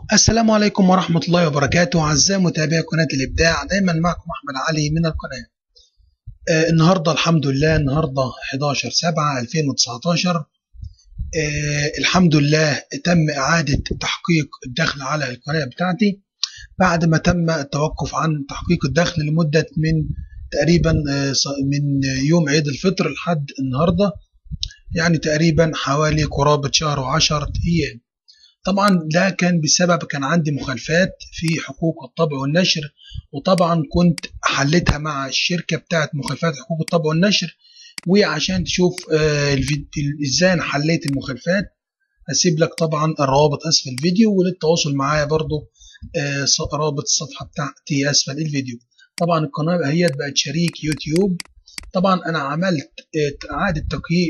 السلام عليكم ورحمة الله وبركاته أعزائي متابعي قناة الإبداع دايما معكم أحمد علي من القناة آه النهاردة الحمد لله النهاردة 11 7 2019 آه الحمد لله تم إعادة تحقيق الدخل على القناة بتاعتي بعد ما تم التوقف عن تحقيق الدخل لمدة من تقريبا آه من يوم عيد الفطر لحد النهاردة يعني تقريبا حوالي قرابة شهر وعشرة أيام طبعا ده كان بسبب كان عندي مخالفات في حقوق الطبع والنشر وطبعا كنت حلتها مع الشركه بتاعت مخالفات حقوق الطبع والنشر وعشان تشوف آه ازاي انا حليت المخالفات هسيب لك طبعا الروابط اسفل الفيديو وللتواصل معايا برضو آه رابط الصفحه بتاعتي اسفل الفيديو طبعا القناه هي بقت شريك يوتيوب طبعا انا عملت اعاده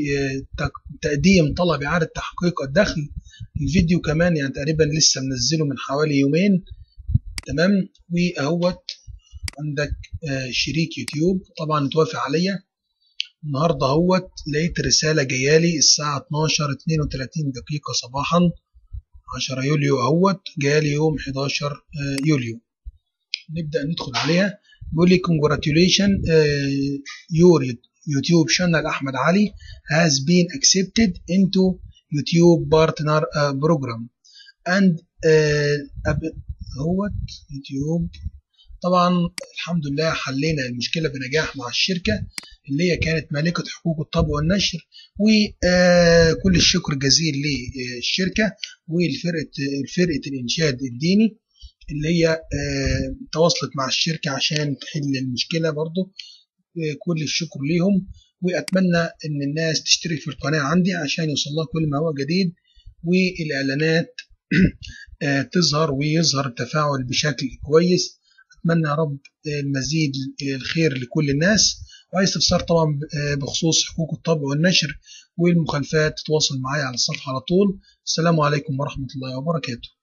تقديم طلب اعاده تحقيق الدخل الفيديو كمان يعني تقريبا لسه منزله من حوالي يومين تمام واهوت عندك شريك يوتيوب طبعا توافق عليا النهارده اهوت لقيت رساله جايالي الساعه 12 32 دقيقه صباحا 10 يوليو اهوت جالي يوم 11 يوليو نبدا ندخل عليها بيقول لي congratulation uh, your YouTube channel أحمد علي has been accepted into YouTube partner uh, program and uh, هو يوتيوب طبعا الحمد لله حلينا المشكلة بنجاح مع الشركة اللي هي كانت مالكة حقوق الطبع والنشر وكل الشكر جزيل للشركة والفرقة فرقة الإنشاد الديني اللي هي تواصلت مع الشركة عشان تحل المشكلة برضو كل الشكر ليهم وأتمنى إن الناس تشترك في القناة عندي عشان يوصل لها كل ما هو جديد والإعلانات تظهر ويظهر التفاعل بشكل كويس أتمنى يا رب المزيد الخير لكل الناس وعايز استفسار طبعا بخصوص حقوق الطبع والنشر والمخالفات تتواصل معايا على الصفحة على طول السلام عليكم ورحمة الله وبركاته